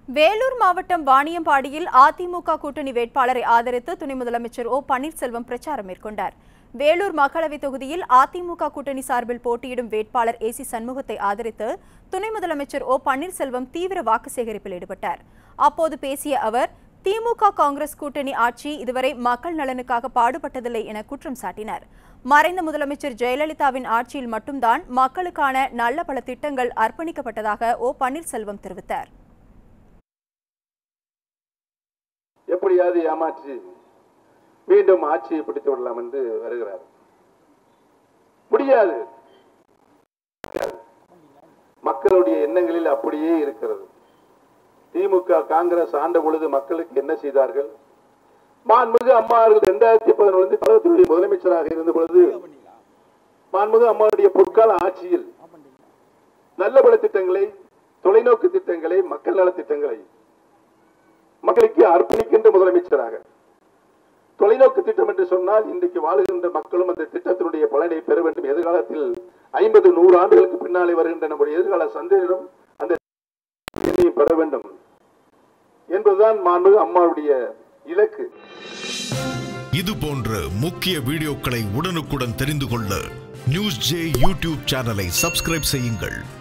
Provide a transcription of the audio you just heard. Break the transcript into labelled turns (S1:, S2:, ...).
S1: வேலூர் மாவட்டம் வாணியம்பாடியில் அதிமுக கூட்டணி வேட்பாளரை ஆதரித்து துணை முதலமைச்சர் ஓ பன்னீர்செல்வம் பிரச்சாரம் மேற்கொண்டார் வேலூர் மக்களவைத் தொகுதியில் அதிமுக கூட்டணி சார்பில் போட்டியிடும் வேட்பாளர் ஏசி சண்முகத்தை ஆதரித்து துணை முதலமைச்சர் ஓ பன்னீர்செல்வம் தீவிர வாக்கு சேகரிப்பில் ஈடுபட்டார் அப்போது பேசிய அவர் திமுக காங்கிரஸ் கூட்டணி ஆட்சி இதுவரை மக்கள் நலனுக்காக பாடுபட்டதில்லை என குற்றம் சாட்டினார் மறைந்த முதலமைச்சர் ஜெயலலிதாவின் ஆட்சியில் மட்டும்தான் மக்களுக்கான நல்ல பல திட்டங்கள் அர்ப்பணிக்கப்பட்டதாக ஓ பன்னீர்செல்வம் தெரிவித்தார்
S2: எப்படியாவது ஏமாற்றி மீண்டும் ஆட்சியை பிடித்து விடலாம் என்று வருகிறார் முடியாது மக்களுடைய எண்ணங்களில் அப்படியே இருக்கிறது திமுக காங்கிரஸ் ஆண்ட பொழுது மக்களுக்கு என்ன செய்தார்கள் மாண்புமிகு அம்மா அவர்கள் இரண்டாயிரத்தி பதினொன்று தமிழகத்தினுடைய முதலமைச்சராக இருந்த பொழுது மாண்புமிகு அம்மாவுடைய பொற்கால ஆட்சியில் நல்ல பல திட்டங்களை தொலைநோக்கு திட்டங்களை மக்கள் நல திட்டங்களை மக்களுக்கு அர்ப்பணிக்கின்ற முதலமைச்சராக தொலைநோக்கு திட்டம் என்று சொன்னால் இன்றைக்கு வாழுகின்ற மக்களும் அந்த திட்டத்தினுடைய பலனை பெற வேண்டும் எதிர்காலத்தில் ஐம்பது நூறு ஆண்டுகளுக்கு பின்னாலே வருகின்ற நம்முடைய எதிர்கால சந்தேகம் அந்த எண்ணையும் பெற வேண்டும் என்பதுதான் மாண்பு அம்மாவுடைய இலக்கு
S3: இது போன்ற முக்கிய வீடியோக்களை உடனுக்குடன் தெரிந்து கொள்ள நியூஸ் ஜே யூடியூப் சேனலை சப்ஸ்கிரைப் செய்யுங்கள்